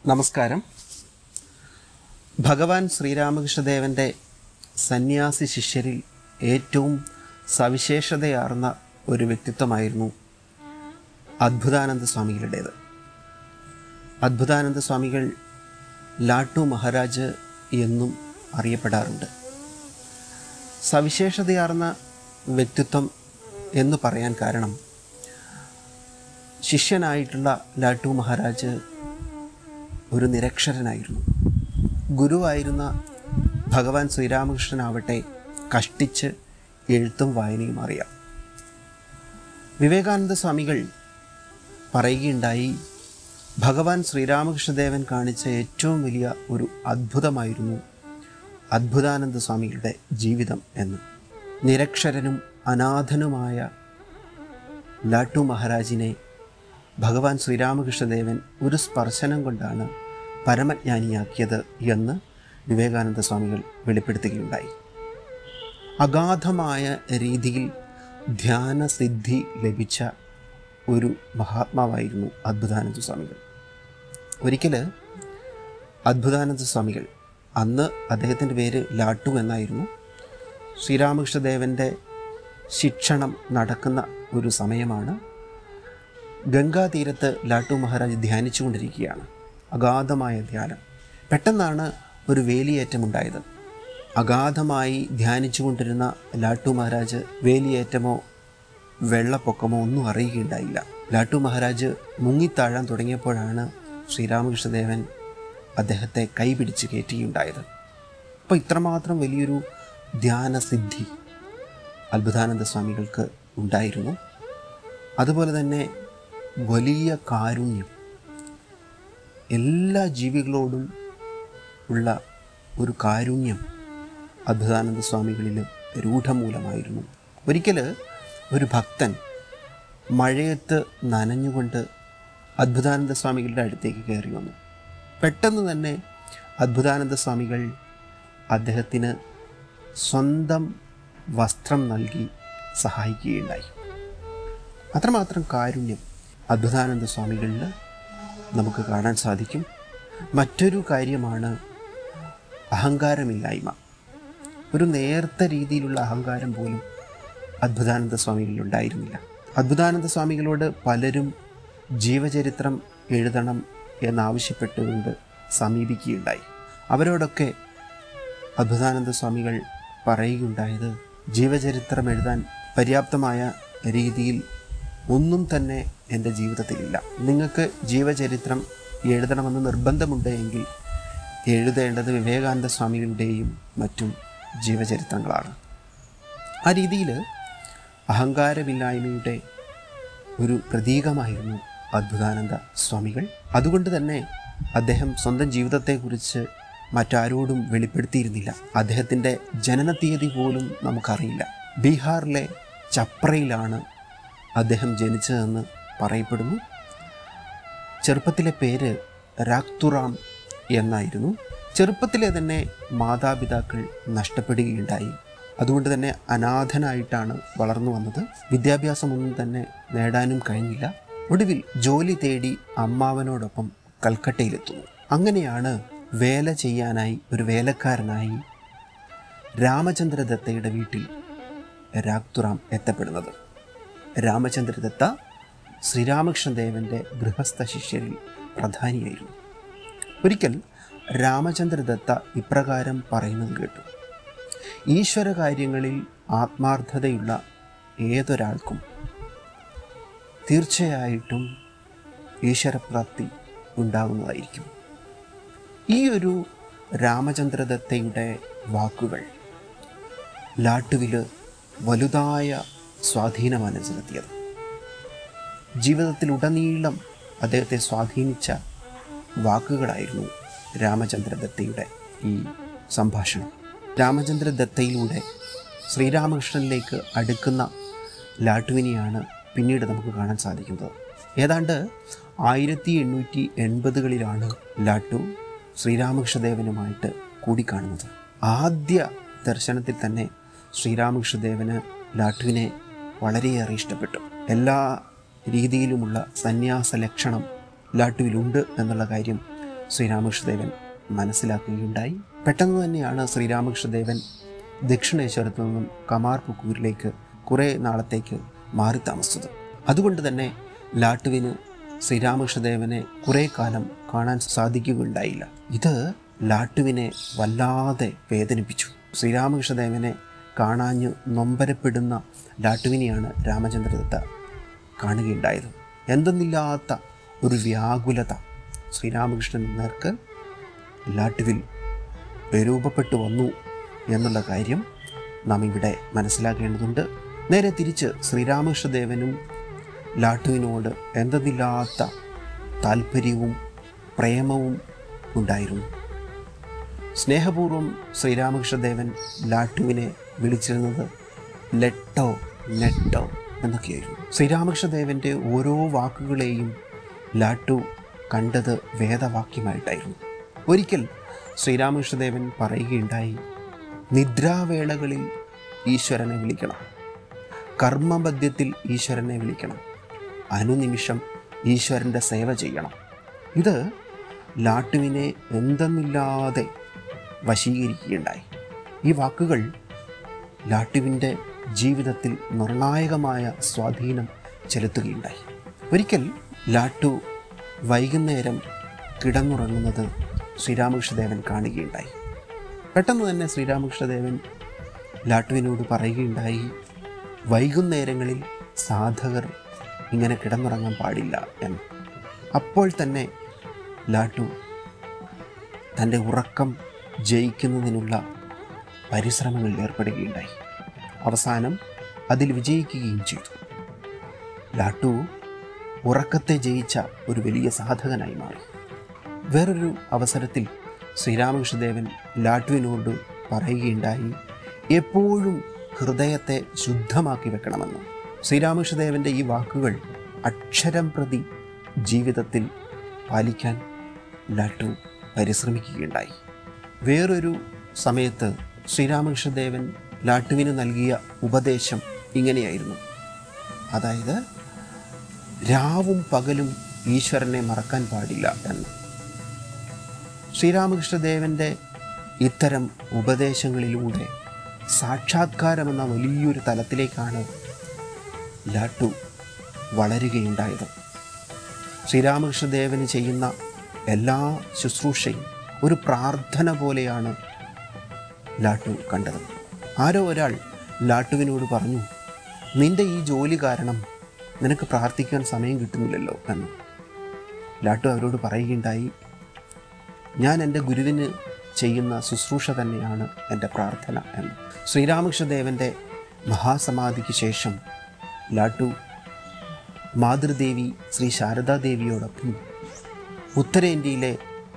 നമസ്കാരം ഭഗവാൻ ശ്രീരാമകൃഷ്ണദേവൻ്റെ സന്യാസി ശിഷ്യരിൽ ഏറ്റവും സവിശേഷതയാർന്ന ഒരു വ്യക്തിത്വമായിരുന്നു അദ്ഭുതാനന്ദ സ്വാമികളുടേത് അദ്ഭുതാനന്ദ സ്വാമികൾ ലാട്ടു മഹാരാജ് എന്നും അറിയപ്പെടാറുണ്ട് സവിശേഷതയാർന്ന വ്യക്തിത്വം എന്ന് പറയാൻ കാരണം ശിഷ്യനായിട്ടുള്ള ലാട്ടു മഹാരാജ് ഒരു നിരക്ഷരനായിരുന്നു ഗുരുവായിരുന്ന ഭഗവാൻ ശ്രീരാമകൃഷ്ണനാവട്ടെ കഷ്ടിച്ച് എഴുത്തും വായനയും അറിയാം വിവേകാനന്ദ സ്വാമികൾ പറയുകയുണ്ടായി ഭഗവാൻ ശ്രീരാമകൃഷ്ണദേവൻ കാണിച്ച ഏറ്റവും വലിയ ഒരു അദ്ഭുതമായിരുന്നു അദ്ഭുതാനന്ദ സ്വാമികളുടെ ജീവിതം എന്ന് നിരക്ഷരനും അനാഥനുമായ ലാട്ടു മഹാരാജിനെ ഭഗവാൻ ശ്രീരാമകൃഷ്ണദേവൻ ഒരു സ്പർശനം കൊണ്ടാണ് പരമജ്ഞാനിയാക്കിയത് എന്ന് വിവേകാനന്ദ സ്വാമികൾ വെളിപ്പെടുത്തുകയുണ്ടായി അഗാധമായ രീതിയിൽ ധ്യാനസിദ്ധി ലഭിച്ച ഒരു മഹാത്മാവായിരുന്നു അദ്ഭുതാനന്ദ സ്വാമികൾ ഒരിക്കൽ അദ്ഭുതാനന്ദ സ്വാമികൾ അന്ന് അദ്ദേഹത്തിൻ്റെ പേര് ലാട്ടു എന്നായിരുന്നു ശ്രീരാമകൃഷ്ണദേവൻ്റെ ശിക്ഷണം നടക്കുന്ന ഒരു സമയമാണ് ഗംഗാതീരത്ത് ലാട്ടു മഹാരാജ് ധ്യാനിച്ചുകൊണ്ടിരിക്കുകയാണ് അഗാധമായ ധ്യാനം പെട്ടെന്നാണ് ഒരു വേലിയേറ്റമുണ്ടായത് അഗാധമായി ധ്യാനിച്ചുകൊണ്ടിരുന്ന ലാട്ടു മഹാരാജ് വേലിയേറ്റമോ വെള്ളപ്പൊക്കമോ ഒന്നും അറിയുകയുണ്ടായില്ല ലാട്ടു മഹാരാജ് മുങ്ങിത്താഴാൻ തുടങ്ങിയപ്പോഴാണ് ശ്രീരാമകൃഷ്ണദേവൻ അദ്ദേഹത്തെ കൈപിടിച്ച് കയറ്റുകയുണ്ടായത് അപ്പോൾ ഇത്രമാത്രം വലിയൊരു ധ്യാനസിദ്ധി അത്ഭുതാനന്ദ സ്വാമികൾക്ക് ഉണ്ടായിരുന്നു അതുപോലെ തന്നെ വലിയ കാരുണ്യം എല്ലാ ജീവികളോടും ഉള്ള ഒരു കാരുണ്യം അദ്ഭുതാനന്ദ സ്വാമികളിൽ രൂഢമൂലമായിരുന്നു ഒരിക്കൽ ഒരു ഭക്തൻ മഴയത്ത് നനഞ്ഞുകൊണ്ട് അദ്ഭുതാനന്ദ സ്വാമികളുടെ അടുത്തേക്ക് കയറി വന്നു പെട്ടെന്ന് തന്നെ അദ്ഭുതാനന്ദ സ്വാമികൾ അദ്ദേഹത്തിന് സ്വന്തം വസ്ത്രം നൽകി സഹായിക്കുകയുണ്ടായി അത്രമാത്രം കാരുണ്യം അദ്ഭുതാനന്ദ സ്വാമികളിൽ നമുക്ക് കാണാൻ സാധിക്കും മറ്റൊരു കാര്യമാണ് അഹങ്കാരമില്ലായ്മ ഒരു നേർത്ത രീതിയിലുള്ള അഹങ്കാരം പോലും അദ്ഭുതാനന്ദ സ്വാമികളിൽ ഉണ്ടായിരുന്നില്ല അദ്ഭുതാനന്ദ സ്വാമികളോട് പലരും ജീവചരിത്രം എഴുതണം എന്നാവശ്യപ്പെട്ടുകൊണ്ട് സമീപിക്കുകയുണ്ടായി അവരോടൊക്കെ അദ്ഭുതാനന്ദ സ്വാമികൾ പറയുകയുണ്ടായത് ജീവചരിത്രം എഴുതാൻ പര്യാപ്തമായ രീതിയിൽ ഒന്നും തന്നെ എൻ്റെ ജീവിതത്തിലില്ല നിങ്ങൾക്ക് ജീവചരിത്രം എഴുതണമെന്ന് നിർബന്ധമുണ്ട് എങ്കിൽ എഴുതേണ്ടത് വിവേകാനന്ദ സ്വാമികളുടെയും മറ്റും ജീവചരിത്രങ്ങളാണ് ആ രീതിയിൽ അഹങ്കാരമില്ലായ്മയുടെ ഒരു പ്രതീകമായിരുന്നു അദ്ഭുതാനന്ദ സ്വാമികൾ അതുകൊണ്ട് തന്നെ അദ്ദേഹം സ്വന്തം ജീവിതത്തെക്കുറിച്ച് മറ്റാരോടും വെളിപ്പെടുത്തിയിരുന്നില്ല അദ്ദേഹത്തിൻ്റെ ജനനത്തീയതി പോലും നമുക്കറിയില്ല ബീഹാറിലെ ചപ്രയിലാണ് അദ്ദേഹം ജനിച്ചതെന്ന് പറയപ്പെടുന്നു ചെറുപ്പത്തിലെ പേര് രാക്തുറാം എന്നായിരുന്നു ചെറുപ്പത്തിലെ തന്നെ മാതാപിതാക്കൾ നഷ്ടപ്പെടുകയുണ്ടായി അതുകൊണ്ട് തന്നെ അനാഥനായിട്ടാണ് വളർന്നു വന്നത് വിദ്യാഭ്യാസമൊന്നും തന്നെ നേടാനും കഴിഞ്ഞില്ല ഒടുവിൽ ജോലി തേടി അമ്മാവനോടൊപ്പം കൽക്കട്ടയിലെത്തുന്നു അങ്ങനെയാണ് വേല ചെയ്യാനായി ഒരു വേലക്കാരനായി രാമചന്ദ്രദത്തയുടെ വീട്ടിൽ രാക്തുറാം എത്തപ്പെടുന്നത് രാമചന്ദ്രദത്ത ശ്രീരാമകൃഷ്ണദേവൻ്റെ ഗൃഹസ്ഥ ശിഷ്യരിൽ പ്രധാനിയായിരുന്നു ഒരിക്കൽ രാമചന്ദ്രദത്ത ഇപ്രകാരം പറയുന്നത് കേട്ടു ഈശ്വര കാര്യങ്ങളിൽ ആത്മാർത്ഥതയുള്ള ഏതൊരാൾക്കും തീർച്ചയായിട്ടും ഈശ്വരപ്രാപ്തി ഉണ്ടാകുന്നതായിരിക്കും ഈ ഒരു രാമചന്ദ്രദത്തയുടെ വാക്കുകൾ ലാട്ടുവിൽ വലുതായ സ്വാധീനമാണ് ചെലുത്തിയത് ജീവിതത്തിലുടനീളം അദ്ദേഹത്തെ സ്വാധീനിച്ച വാക്കുകളായിരുന്നു രാമചന്ദ്രദത്തയുടെ ഈ സംഭാഷണം രാമചന്ദ്രദത്തയിലൂടെ ശ്രീരാമകൃഷ്ണനിലേക്ക് അടുക്കുന്ന ലാട്ടുവിനെയാണ് പിന്നീട് നമുക്ക് കാണാൻ സാധിക്കുന്നത് ഏതാണ്ട് ആയിരത്തി എണ്ണൂറ്റി എൺപതുകളിലാണ് ലാട്ടു ശ്രീരാമകൃഷ്ണദേവനുമായിട്ട് കൂടിക്കാണുന്നത് ആദ്യ ദർശനത്തിൽ തന്നെ ശ്രീരാമകൃഷ്ണദേവന് ലാട്ടുവിനെ വളരെയേറെ ഇഷ്ടപ്പെട്ടു എല്ലാ രീതിയിലുമുള്ള സന്യാസ ലക്ഷണം ലാട്ടുവിലുണ്ട് എന്നുള്ള കാര്യം ശ്രീരാമകൃഷ്ണദേവൻ മനസ്സിലാക്കുകയുണ്ടായി പെട്ടെന്ന് തന്നെയാണ് ശ്രീരാമകൃഷ്ണദേവൻ ദക്ഷിണേശ്വരത്തു നിന്നും കമാർപുക്കൂരിലേക്ക് കുറേ നാളത്തേക്ക് മാറി താമസിച്ചത് അതുകൊണ്ട് തന്നെ ലാട്ടുവിന് ശ്രീരാമകൃഷ്ണദേവനെ കുറേ കാലം കാണാൻ സാധിക്കുകയുണ്ടായില്ല ഇത് ലാട്ടുവിനെ വല്ലാതെ വേദനിപ്പിച്ചു ശ്രീരാമകൃഷ്ണദേവനെ കാണാഞ്ഞ് നൊമ്പരപ്പെടുന്ന ലാട്ടുവിനെയാണ് രാമചന്ദ്രദത്ത കാണുകയുണ്ടായത് എന്തെന്നില്ലാത്ത ഒരു വ്യാകുലത ശ്രീരാമകൃഷ്ണൻ നേർക്ക് ലാട്ടുവിൽ രൂപപ്പെട്ടു വന്നു എന്നുള്ള കാര്യം നാം ഇവിടെ മനസ്സിലാക്കേണ്ടതുണ്ട് നേരെ തിരിച്ച് ശ്രീരാമകൃഷ്ണദേവനും ലാട്ടുവിനോട് എന്തെന്നില്ലാത്ത താല്പര്യവും പ്രേമവും ഉണ്ടായിരുന്നു സ്നേഹപൂർവ്വം ശ്രീരാമകൃഷ്ണദേവൻ ലാട്ടുവിനെ വിളിച്ചിരുന്നത് ലെട്ടോ നെട്ടോ എന്നൊക്കെയായിരുന്നു ശ്രീരാമകൃഷ്ണദേവൻ്റെ ഓരോ വാക്കുകളെയും ലാട്ടു കണ്ടത് വേദവാക്യമായിട്ടായിരുന്നു ഒരിക്കൽ ശ്രീരാമകൃഷ്ണദേവൻ പറയുകയുണ്ടായി നിദ്രാവേളകളിൽ ഈശ്വരനെ വിളിക്കണം കർമ്മബദ്ധ്യത്തിൽ ഈശ്വരനെ വിളിക്കണം അനുനിമിഷം ഈശ്വരൻ്റെ സേവ ചെയ്യണം ഇത് ലാട്ടുവിനെ എന്തെന്നില്ലാതെ വശീകരിക്കുകയുണ്ടായി ഈ വാക്കുകൾ ലാട്ടുവിൻ്റെ ജീവിതത്തിൽ നിർണായകമായ സ്വാധീനം ചെലുത്തുകയുണ്ടായി ഒരിക്കൽ ലാട്ടു വൈകുന്നേരം കിടന്നുറങ്ങുന്നത് ശ്രീരാമകൃഷ്ണദേവൻ കാണുകയുണ്ടായി പെട്ടെന്ന് തന്നെ ശ്രീരാമകൃഷ്ണദേവൻ ലാട്ടുവിനോട് പറയുകയുണ്ടായി വൈകുന്നേരങ്ങളിൽ സാധകർ ഇങ്ങനെ കിടന്നുറങ്ങാൻ പാടില്ല എന്ന് അപ്പോൾ തന്നെ ലാട്ടു തൻ്റെ ഉറക്കം ജയിക്കുന്നതിനുള്ള പരിശ്രമങ്ങളിൽ ഏർപ്പെടുകയുണ്ടായി അവസാനം അതിൽ വിജയിക്കുകയും ചെയ്തു ലാട്ടു ഉറക്കത്തെ ജയിച്ച ഒരു വലിയ സാധകനായി മാറി വേറൊരു അവസരത്തിൽ ശ്രീരാമകൃഷ്ണദേവൻ ലാട്ടുവിനോട് പറയുകയുണ്ടായി എപ്പോഴും ഹൃദയത്തെ ശുദ്ധമാക്കി വെക്കണമെന്ന് ശ്രീരാമകൃഷ്ണദേവൻ്റെ ഈ വാക്കുകൾ അക്ഷരം പ്രതി ജീവിതത്തിൽ പാലിക്കാൻ ലാട്ടു പരിശ്രമിക്കുകയുണ്ടായി വേറൊരു സമയത്ത് ശ്രീരാമകൃഷ്ണദേവൻ ലാട്ടുവിന് നൽകിയ ഉപദേശം ഇങ്ങനെയായിരുന്നു അതായത് രാവും പകലും ഈശ്വരനെ മറക്കാൻ പാടില്ല എന്ന് ശ്രീരാമകൃഷ്ണദേവൻ്റെ ഇത്തരം ഉപദേശങ്ങളിലൂടെ സാക്ഷാത്കാരമെന്ന വലിയൊരു തലത്തിലേക്കാണ് ലാട്ടു വളരുകയുണ്ടായത് ശ്രീരാമകൃഷ്ണദേവന് ചെയ്യുന്ന എല്ലാ ശുശ്രൂഷയും ഒരു പ്രാർത്ഥന പോലെയാണ് ലാട്ടു കണ്ടത് ആരോ ഒരാൾ ലാട്ടുവിനോട് പറഞ്ഞു നിന്റെ ഈ ജോലി കാരണം നിനക്ക് പ്രാർത്ഥിക്കാൻ സമയം കിട്ടുന്നില്ലല്ലോ എന്ന് ലാട്ടു അവരോട് പറയുകയുണ്ടായി ഞാൻ എൻ്റെ ഗുരുവിന് ചെയ്യുന്ന ശുശ്രൂഷ തന്നെയാണ് എൻ്റെ പ്രാർത്ഥന എന്ന് ശ്രീരാമകൃഷ്ണദേവൻ്റെ മഹാസമാധിക്ക് ശേഷം ലാട്ടു മാതൃദേവി ശ്രീ ശാരദാദേവിയോടൊപ്പം ഉത്തരേന്ത്യയിലെ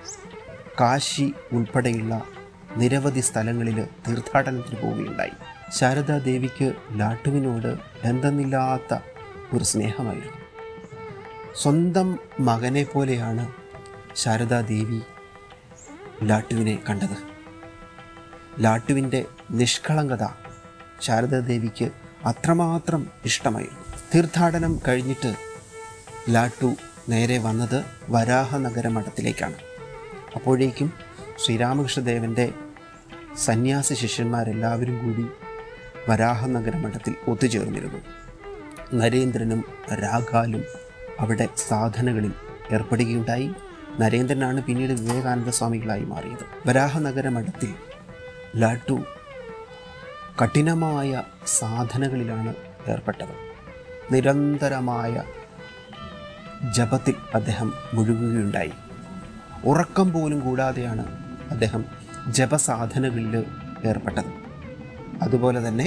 കാശി ഉൾപ്പെടെയുള്ള നിരവധി സ്ഥലങ്ങളിൽ തീർത്ഥാടനത്തിന് പോവുകയുണ്ടായി ശാരദാദേവിക്ക് ലാട്ടുവിനോട് എന്തെന്നില്ലാത്ത ഒരു സ്നേഹമായിരുന്നു സ്വന്തം മകനെ പോലെയാണ് ശാരദാദേവി ലാട്ടുവിനെ കണ്ടത് ലാട്ടുവിൻ്റെ നിഷ്കളങ്കത ശാരദാദേവിക്ക് അത്രമാത്രം ഇഷ്ടമായിരുന്നു തീർത്ഥാടനം കഴിഞ്ഞിട്ട് ലാട്ടു നേരെ വന്നത് വരാഹനഗര മഠത്തിലേക്കാണ് അപ്പോഴേക്കും ശ്രീരാമകൃഷ്ണദേവൻ്റെ സന്യാസ ശിഷ്യന്മാരെല്ലാവരും കൂടി വരാഹനഗര മഠത്തിൽ ഒത്തുചേർന്നിരുന്നു നരേന്ദ്രനും രാഘാലും അവിടെ സാധനകളിൽ ഏർപ്പെടുകയുണ്ടായി നരേന്ദ്രനാണ് പിന്നീട് വിവേകാനന്ദ സ്വാമികളായി മാറിയത് വരാഹനഗര മഠത്തിൽ ലാട്ടു കഠിനമായ സാധനകളിലാണ് ഏർപ്പെട്ടത് നിരന്തരമായ ജപത്തിൽ അദ്ദേഹം മുഴുകുകയുണ്ടായി ഉറക്കം പോലും കൂടാതെയാണ് അദ്ദേഹം ജപസാധനകളിൽ ഏർപ്പെട്ടത് അതുപോലെ തന്നെ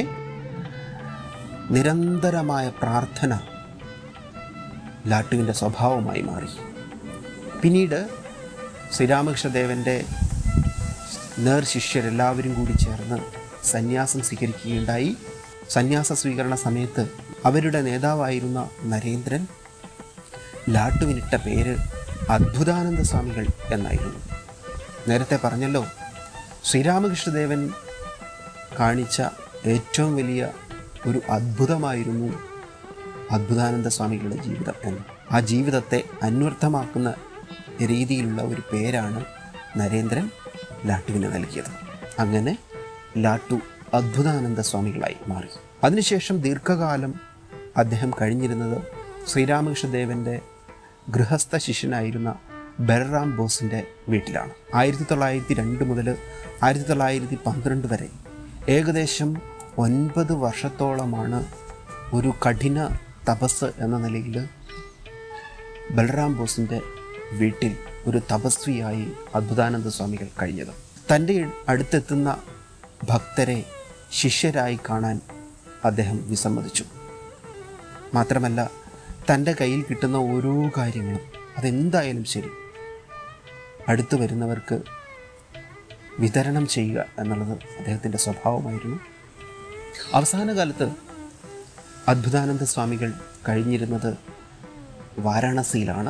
നിരന്തരമായ പ്രാർത്ഥന ലാട്ടുവിൻ്റെ സ്വഭാവമായി മാറി പിന്നീട് ശ്രീരാമകൃഷ്ണദേവൻ്റെ നേർ ശിഷ്യരെല്ലാവരും കൂടി ചേർന്ന് സന്യാസം സ്വീകരിക്കുകയുണ്ടായി സന്യാസ സ്വീകരണ സമയത്ത് അവരുടെ നേതാവായിരുന്ന നരേന്ദ്രൻ ലാട്ടുവിനിട്ട പേര് അദ്ഭുതാനന്ദ സ്വാമികൾ എന്നായിരുന്നു നേരത്തെ പറഞ്ഞല്ലോ ശ്രീരാമകൃഷ്ണദേവൻ കാണിച്ച ഏറ്റവും വലിയ ഒരു അദ്ഭുതമായിരുന്നു അദ്ഭുതാനന്ദ സ്വാമികളുടെ ജീവിതം എന്ന് ആ ജീവിതത്തെ അന്വർത്ഥമാക്കുന്ന രീതിയിലുള്ള ഒരു പേരാണ് നരേന്ദ്രൻ ലാട്ടുവിന് നൽകിയത് അങ്ങനെ ലാട്ടു അദ്ഭുതാനന്ദ സ്വാമികളായി മാറി അതിനുശേഷം ദീർഘകാലം അദ്ദേഹം കഴിഞ്ഞിരുന്നത് ശ്രീരാമകൃഷ്ണദേവൻ്റെ ഗൃഹസ്ഥ ശിഷ്യനായിരുന്ന ബലറാം ബോസിൻ്റെ വീട്ടിലാണ് ആയിരത്തി തൊള്ളായിരത്തി രണ്ട് മുതൽ ആയിരത്തി തൊള്ളായിരത്തി പന്ത്രണ്ട് വരെ ഏകദേശം ഒൻപത് വർഷത്തോളമാണ് ഒരു കഠിന തപസ് എന്ന നിലയിൽ ബലറാം ബോസിൻ്റെ വീട്ടിൽ ഒരു തപസ്വിയായി അദ്ഭുതാനന്ദ സ്വാമികൾ കഴിഞ്ഞത് തൻ്റെ അടുത്തെത്തുന്ന ഭക്തരെ ശിഷ്യരായി കാണാൻ അദ്ദേഹം വിസമ്മതിച്ചു മാത്രമല്ല തൻ്റെ കയ്യിൽ കിട്ടുന്ന ഓരോ കാര്യങ്ങളും അതെന്തായാലും ശരി അടുത്തു വരുന്നവർക്ക് വിതരണം ചെയ്യുക എന്നുള്ളത് അദ്ദേഹത്തിൻ്റെ സ്വഭാവമായിരുന്നു അവസാന കാലത്ത് അദ്ഭുതാനന്ദ സ്വാമികൾ കഴിഞ്ഞിരുന്നത് വാരാണസിയിലാണ്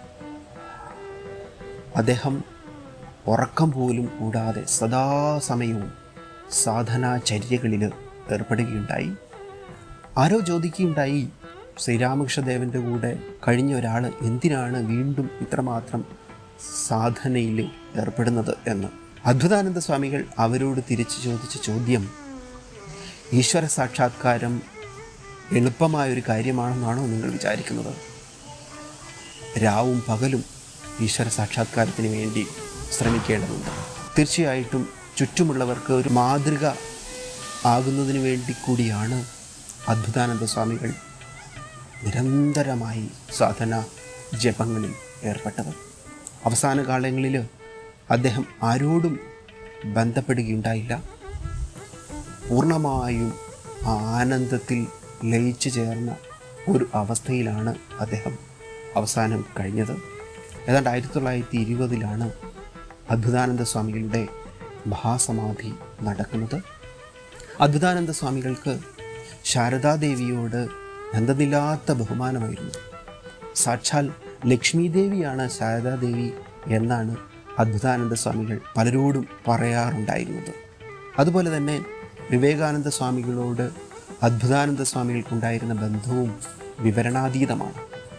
അദ്ദേഹം ഉറക്കം പോലും കൂടാതെ സദാസമയവും സാധനാചര്യകളിൽ ഏർപ്പെടുകയുണ്ടായി ആരോ ചോദിക്കുകയുണ്ടായി ശ്രീരാമകൃഷ്ണദേവൻ്റെ കൂടെ കഴിഞ്ഞ ഒരാൾ എന്തിനാണ് വീണ്ടും ഇത്രമാത്രം സാധനയിൽ ഏർപ്പെടുന്നത് എന്ന് അദ്ഭുതാനന്ദ സ്വാമികൾ അവരോട് തിരിച്ചു ചോദിച്ച ചോദ്യം ഈശ്വര സാക്ഷാത്കാരം എളുപ്പമായൊരു കാര്യമാണെന്നാണോ നിങ്ങൾ വിചാരിക്കുന്നത് രാവും പകലും ഈശ്വര സാക്ഷാത്കാരത്തിന് വേണ്ടി ശ്രമിക്കേണ്ടതുണ്ട് തീർച്ചയായിട്ടും ചുറ്റുമുള്ളവർക്ക് ഒരു മാതൃക ആകുന്നതിന് വേണ്ടി കൂടിയാണ് അദ്ഭുതാനന്ദ സ്വാമികൾ നിരന്തരമായി സാധന ജപങ്ങളിൽ ഏർപ്പെട്ടത് അവസാന കാലങ്ങളിൽ അദ്ദേഹം ആരോടും ബന്ധപ്പെടുകയുണ്ടായില്ല പൂർണ്ണമായും ആ ആനന്ദത്തിൽ ലയിച്ചു ചേർന്ന ഒരു അവസ്ഥയിലാണ് അദ്ദേഹം അവസാനം കഴിഞ്ഞത് ഏതാണ്ട് ആയിരത്തി തൊള്ളായിരത്തി ഇരുപതിലാണ് അദ്ഭുതാനന്ദ സ്വാമികളുടെ മഹാസമാധി നടക്കുന്നത് അദ്ഭുതാനന്ദ സ്വാമികൾക്ക് ശാരദാദേവിയോട് എന്തെന്നില്ലാത്ത ബഹുമാനമായിരുന്നു സാക്ഷാൽ ലക്ഷ്മി ദേവിയാണ് ശാരദാദേവി എന്നാണ് അദ്ഭുതാനന്ദ സ്വാമികൾ പലരോടും പറയാറുണ്ടായിരുന്നത് അതുപോലെ തന്നെ വിവേകാനന്ദ സ്വാമികളോട് അദ്ഭുതാനന്ദ സ്വാമികൾക്കുണ്ടായിരുന്ന ബന്ധവും വിവരണാതീതമാണ്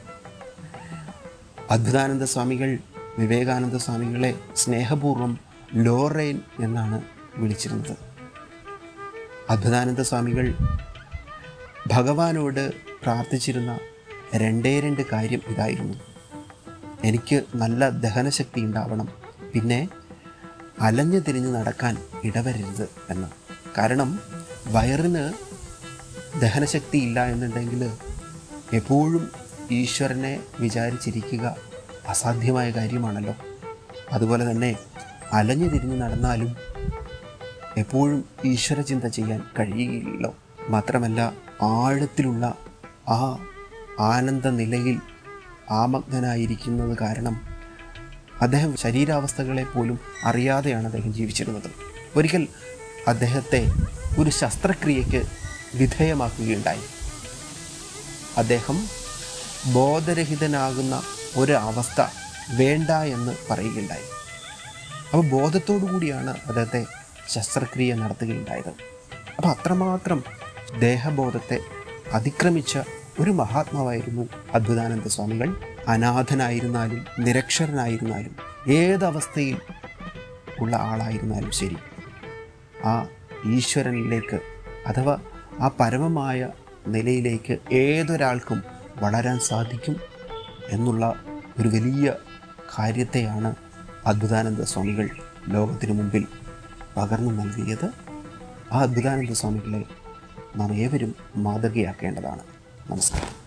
അദ്ഭുതാനന്ദ സ്വാമികൾ വിവേകാനന്ദ സ്വാമികളെ സ്നേഹപൂർവ്വം ലോറേൻ എന്നാണ് വിളിച്ചിരുന്നത് അദ്ഭുതാനന്ദ സ്വാമികൾ ഭഗവാനോട് പ്രാർത്ഥിച്ചിരുന്ന രണ്ടേ രണ്ട് കാര്യം ഇതായിരുന്നു എനിക്ക് നല്ല ദഹനശക്തി ഉണ്ടാവണം പിന്നെ അലഞ്ഞു തിരിഞ്ഞ് നടക്കാൻ ഇടവരരുത് എന്ന് കാരണം വയറിന് ദഹനശക്തി ഇല്ല എന്നുണ്ടെങ്കിൽ എപ്പോഴും ഈശ്വരനെ വിചാരിച്ചിരിക്കുക അസാധ്യമായ കാര്യമാണല്ലോ അതുപോലെ തന്നെ അലഞ്ഞു തിരിഞ്ഞ് നടന്നാലും എപ്പോഴും ഈശ്വര ചിന്ത ചെയ്യാൻ കഴിയുകയില്ലല്ലോ മാത്രമല്ല ആഴത്തിലുള്ള ആ ആനന്ദ നിലയിൽ ആമഗ്നനായിരിക്കുന്നത് കാരണം അദ്ദേഹം ശരീരാവസ്ഥകളെ പോലും അറിയാതെയാണ് അദ്ദേഹം ജീവിച്ചിരുന്നത് ഒരിക്കൽ അദ്ദേഹത്തെ ഒരു ശസ്ത്രക്രിയയ്ക്ക് വിധേയമാക്കുകയുണ്ടായി അദ്ദേഹം ബോധരഹിതനാകുന്ന ഒരു അവസ്ഥ വേണ്ട എന്ന് പറയുകയുണ്ടായി അപ്പോൾ ബോധത്തോടു കൂടിയാണ് അദ്ദേഹത്തെ ശസ്ത്രക്രിയ നടത്തുകയുണ്ടായത് അപ്പോൾ അത്രമാത്രം ദേഹബോധത്തെ അതിക്രമിച്ച ഒരു മഹാത്മാവായിരുന്നു അദ്ഭുതാനന്ദ സ്വാമികൾ അനാഥനായിരുന്നാലും നിരക്ഷരനായിരുന്നാലും ഏതവസ്ഥയിൽ ഉള്ള ആളായിരുന്നാലും ശരി ആ ഈശ്വരനിലേക്ക് അഥവാ ആ പരമമായ നിലയിലേക്ക് ഏതൊരാൾക്കും വളരാൻ സാധിക്കും എന്നുള്ള ഒരു വലിയ കാര്യത്തെയാണ് അദ്ഭുതാനന്ദ സ്വാമികൾ ലോകത്തിനു മുമ്പിൽ പകർന്നു നൽകിയത് ആ അദ്ഭുതാനന്ദ സ്വാമികളെ നാം ഏവരും മാതൃകയാക്കേണ്ടതാണ് നമസ്കാരം